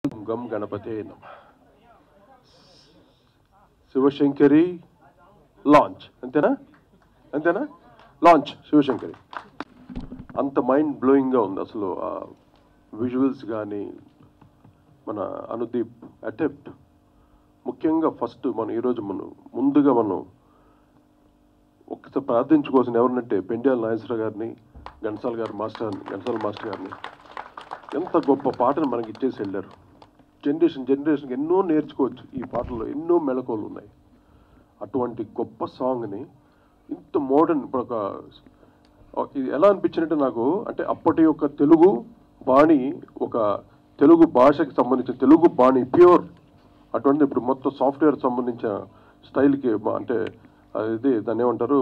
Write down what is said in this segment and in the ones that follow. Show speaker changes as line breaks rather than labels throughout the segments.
గం గణపతే నమ శివశంకరి లాంచ్ అంతేనా అంతేనా లాంచ్ శివశంకరి అంత మైండ్ బ్లోయింగ్గా ఉంది అసలు ఆ విజువల్స్ కానీ మన అనుదీప్ అటెంప్ట్ ముఖ్యంగా ఫస్ట్ మనం ఈరోజు మనం ముందుగా మనం ఒక్కసారి ప్రార్థించుకోవాల్సిన ఎవరినంటే పెండ్యాల నాగేశ్వర గారిని ఘంటసాల గారి మాస్టర్ ఘంటసాల మాస్టర్ గారిని ఎంత గొప్ప పాటను మనకి ఇచ్చేసి వెళ్ళారు జనరేషన్ జనరేషన్కి ఎన్నో నేర్చుకోవచ్చు ఈ పాటల్లో ఎన్నో మెళకువలు ఉన్నాయి అటువంటి గొప్ప సాంగ్ని ఇంత మోడర్న్ ఇప్పుడు ఒక ఇది ఎలా అనిపించినట్టు నాకు అంటే అప్పటి యొక్క తెలుగు బాణి ఒక తెలుగు భాషకి సంబంధించిన తెలుగు బాణి ప్యూర్ అటువంటి ఇప్పుడు మొత్తం సాఫ్ట్వేర్ సంబంధించిన స్టైల్కి మా- అంటే ఇది దాన్ని ఏమంటారు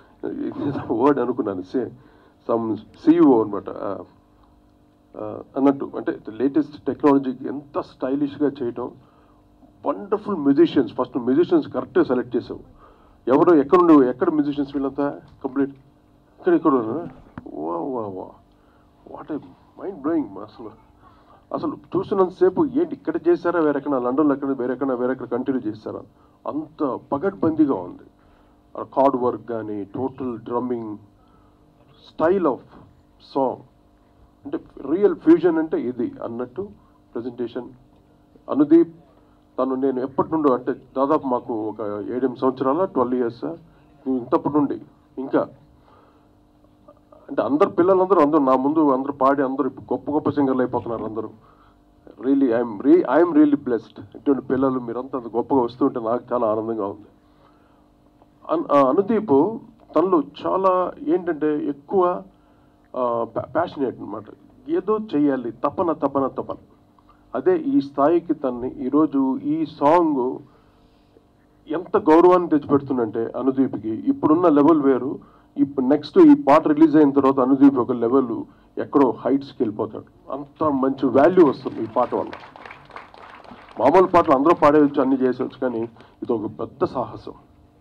వర్డ్ అనుకున్నాను సే సమ్ సిఇఓ అనమాట అన్నట్టు అంటే లేటెస్ట్ టెక్నాలజీకి ఎంత స్టైలిష్గా చేయటం వండర్ఫుల్ మ్యూజిషియన్స్ ఫస్ట్ మ్యూజిషియన్స్ కరెక్ట్గా సెలెక్ట్ చేసావు ఎవరు ఎక్కడ ఉండు ఎక్కడ మ్యూజిషియన్స్ వీళ్ళంతా కంప్లీట్ ఇక్కడ ఇక్కడ వా వా వా వాట్ ఏ మైండ్ బ్లోయింగ్ అసలు అసలు చూసినంతసేపు ఏంటి ఇక్కడ చేశారా వేరెక్కడ లండన్లో ఎక్కడ వేరెక్కడ వేరెక్కడ కంటిన్యూ చేశారా అంత పగడ్బందీగా ఉంది కార్డ్ వర్క్ కానీ total drumming style of song అంటే రియల్ ఫ్యూజన్ అంటే ఇది అన్నట్టు ప్రజెంటేషన్ అనుదీప్ తను నేను ఎప్పటి నుండో అంటే దాదాపు మాకు ఒక ఏడెనిమిది సంవత్సరాల ట్వెల్వ్ ఇయర్స్ నువ్వు ఇంతప్పటి నుండి ఇంకా అంటే అందరు పిల్లలందరూ అందరూ నా ముందు అందరూ పాడి అందరూ ఇప్పుడు గొప్ప గొప్ప సింగర్లు అయిపోతున్నారు అందరూ really I'm re I'm really blessed ఇటువంటి పిల్లలు మీరంతా అంత గొప్పగా వస్తుంటే నాకు చాలా ఆనందంగా ఉంది అన్- ఆ అనుదీప్ తనలో చాలా ఏంటంటే ఎక్కువ ప్యాషనేట్ అనమాట ఏదో చెయ్యాలి తపన తపన తపన అదే ఈ స్థాయికి తన్ని ఈరోజు ఈ సాంగ్ ఎంత గౌరవాన్ని తెచ్చిపెడుతుందంటే అనుదీప్కి ఇప్పుడున్న లెవెల్ వేరు ఇప్పుడు నెక్స్ట్ ఈ పాట రిలీజ్ అయిన తర్వాత అనుదీప్ ఒక లెవెల్ ఎక్కడో హైట్స్కి వెళ్ళిపోతాడు అంత మంచి వాల్యూ వస్తుంది ఈ పాట వల్ల మామూలు పాటలు అందరూ పాడేయచ్చు అన్ని చేసేవచ్చు కానీ ఇది ఒక పెద్ద సాహసం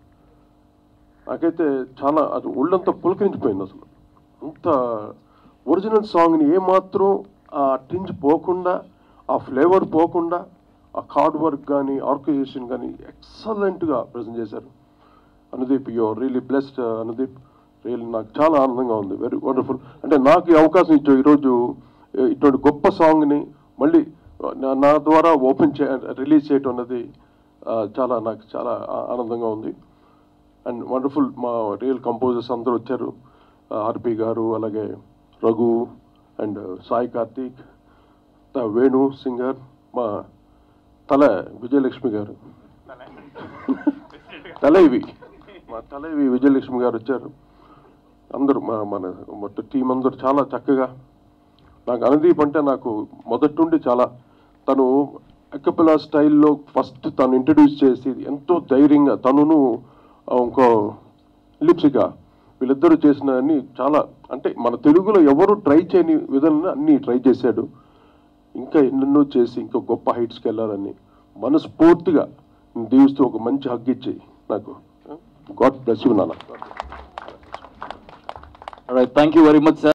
నాకైతే చాలా అది ఒళ్ళంతా పులకరించిపోయింది అసలు అంత ఒరిజినల్ సాంగ్ని ఏమాత్రం ఆ టింజ్ పోకుండా ఆ ఫ్లేవర్ పోకుండా ఆ కార్డ్ వర్క్ కానీ ఆర్గనైజేషన్ కానీ ఎక్సలెంట్గా ప్రజెంట్ చేశారు Anudeep you really blessed Anudeep really నాకు చాలా ఆనందంగా ఉంది వెరీ వండర్ఫుల్ అంటే నాకు ఈ అవకాశం ఇచ్చావు ఈరోజు ఏ, ఇటువంటి గొప్ప సాంగ్ని మళ్ళీ నా- నా ద్వారా ఓపెన్ చే రిలీజ్ చేయటం అన్నది ఆ, చాలా నాకు చాలా ఆ- ఆనందంగా ఉంది అండ్ వండర్ఫుల్ మా రియల్ కంపోజర్స్ అందరూ వచ్చారు ఆర్పి గారు అలాగే Raghu and Sai Karthik the Venu singer మా తల విజయలక్ష్మి గారు తలైవి మా తలైవి విజయలక్ష్మి గారు వచ్చారు అందరూ మా మన మొత్తం టీం అందరూ చాలా చక్కగా నాకు అనుదీప్ అంటే నాకు మొదటి నుండి చాలా తను అక్కపిల్ల స్టైల్లో ఫస్ట్ తను ఇంట్రడ్యూస్ చేసి ఎంతో ధైర్యంగా తనును ఆ, ఇంకో లిప్సిక వీళ్ళిద్దరూ చేసిన అన్ని చాలా అంటే మన తెలుగులో ఎవరు ట్రై చేయని విధంగా అన్ని ట్రై చేశాడు ఇంకా ఎన్నెన్నో చేసి ఇంకా గొప్ప హైట్స్కి వెళ్ళాలని మనస్ఫూర్తిగా దీవిస్తూ ఒక మంచి హగ్ ఇచ్చి నాకు గాడ్ బ్లెస్ యూ నాన్న
thank you very much sir